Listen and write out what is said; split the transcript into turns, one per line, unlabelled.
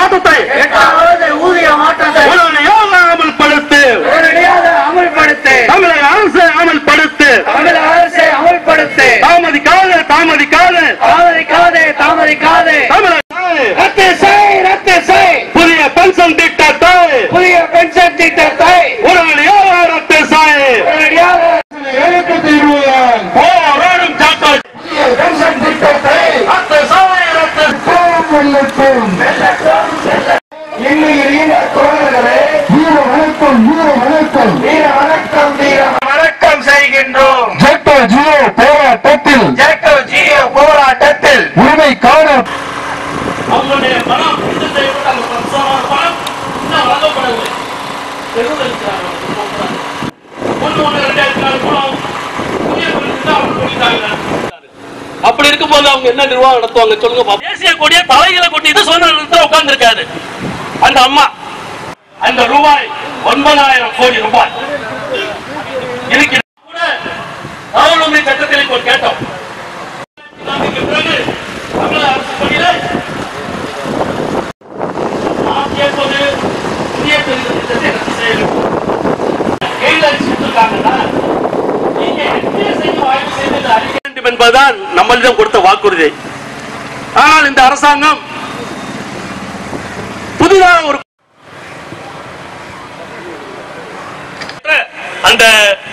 மாற்றத்தை
எட்டாவது ஊதிய மாற்றத்தை
உடனடியாக அமல்படுத்து
உடனடியாக அமல்படுத்து
தமிழக அரசு அமல்படுத்து
தமிழக அரசை அமல்படுத்து
தாமதிக்காது தாமதிக்காது
தாமதிக்காதே தாமதிக்காதே
தமிழக அரசு
ரத்து செய் ரத்து செய்
புதிய பென்ஷன் திட்டத்தை
புதிய பென்ஷன் திட்டத்தை
உடனடியாக ரத்து செய்
உடனடியாக
எழுத்து தீர்வுடன் போராடும் சாக்கள்
பென்ஷன் திட்டத்தை
ரத்து செய் ரத்து
இன்னும் தோழர்களே
வீர வணக்கம் வீர வணக்கம்
வீர வணக்கம் வீர வணக்கம் செய்கின்றோம்
ஜெட்டோ ஜியோ போராட்டத்தில்
ஜெட்டோ ஜியோ போராட்டத்தில்
உரிமை காண
அவங்களுடைய பணம் இது செய்யப்பட்ட அந்த பத்தாயிரம் பணம் இன்னும் வழங்கப்படவில்லை தெருவில் இருக்கிறாங்க ஒன்று ஒன்று ரெண்டாயிரத்தி நாலு பணம் புதிய குறிப்பிட்டு அவங்க சொல்லிட்டாங்க அப்படி இருக்கும்போது அவங்க என்ன நிர்வாகம் நடத்துவாங்க சொல்லுங்க பாப்போம். தேசிய கொடியை தலைகளை கொட்டிட்டு சுதந்திர உட்கார்ந்து இருக்காரு அந்த அம்மா அந்த ரூபாய் ஒன்பதாயிரம் கோடி ரூபாய் இருக்கிற கூட ராகுல் காந்தி சட்டத்தில் இப்போ கேட்டோம் காந்திக்கு பிறகு தமிழக அரசு பணியில நாம் கேட்பது புதிய பெரிய திட்டத்தை ரத்து செய்ய வேண்டும் கையில் அடிச்சு கொடுத்திருக்காங்கன்னா, நீங்க என்ன செய்து ஆய்வு செய்து இதை அளிக்க வேண்டும் என்பதுதான் நம்மளிடம் கொடுத்த வாக்குறுதி ஆனால் இந்த அரசாங்கம் புதிதாக ஒரு அந்த